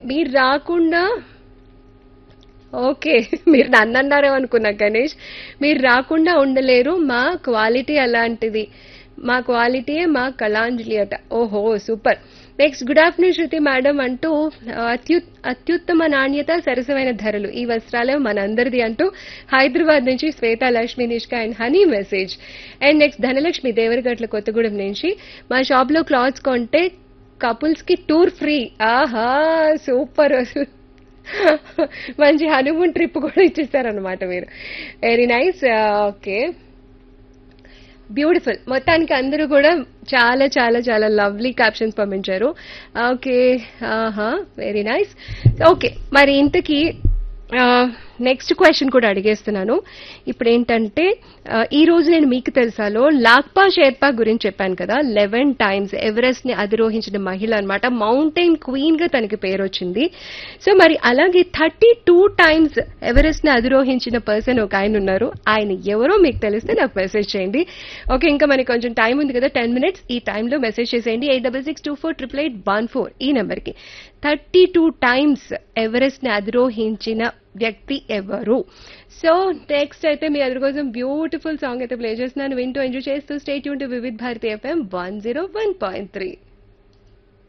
మీరు రాకుండా ఓకే మీరు నన్ను అన్నారో అనుకున్నా గణేష్ మీరు రాకుండా ఉండలేరు మా క్వాలిటీ అలాంటిది మా క్వాలిటీయే మా కళాంజలి అట ఓహో super next good afternoon Shruti madam అంటూ ఆ, అత్యు అత్యుత్తమ నాణ్యత సరసమైన ధరలు ఈ వస్త్రాలే మనందరిది అంటూ హైదరాబాద్ నుంచి Shweta Lakshmi Nishka and honey message and next Dhanalakshmi Devaragatla Kothagudem నుంచి మా షాప్ లో క్లాత్స్ కొంటే కపుల్స్ కి టూర్ ఫ్రీ ఆహా సూపర్ మంచి హనుమూన్ ట్రిప్ కూడా ఇచ్చేస్తారనమాట మీరు వెరీ నైస్ ఓకే బ్యూటిఫుల్ మొత్తానికి అందరూ కూడా చాలా చాలా చాలా లవ్లీ క్యాప్షన్స్ పంపించారు ఓకే ఆహా వెరీ నైస్ ఓకే మరి ఇంతకీ నెక్స్ట్ క్వశ్చన్ కూడా అడిగేస్తున్నాను ఇప్పుడు ఏంటంటే ఆ, ఈ రోజు నేను మీకు తెలుసాలో లాక్పా షేర్పా గురించి చెప్పాను కదా లెవెన్ టైమ్స్ ఎవరెస్ట్ ని అధిరోహించిన మహిళ అనమాట మౌంటైన్ క్వీన్ గా తనకి పేరు వచ్చింది సో మరి అలాగే థర్టీ టూ టైమ్స్ ఎవరెస్ట్ ని అధిరోహించిన పర్సన్ ఒక ఆయన ఉన్నారు ఆయన ఎవరో మీకు తెలిస్తే నాకు మెసేజ్ చేయండి ఓకే ఇంకా మనకి కొంచెం టైం ఉంది కదా టెన్ మినిట్స్ ఈ టైంలో మెసేజ్ చేసేయండి eight double six two four triple eight one four ఈ నెంబర్కి థర్టీ టూ టైమ్స్ ఎవరెస్ట్ ని అధిరోహించిన వ్యక్తి ఎవరు సో నెక్స్ట్ అయితే మీ అందరి కోసం బ్యూటిఫుల్ సాంగ్ అయితే ప్లే చేస్తున్నాను వింటూ ఎంజాయ్ చేస్తూ స్టేట్ యూన్ to Vividh Bharati FM one zero one point three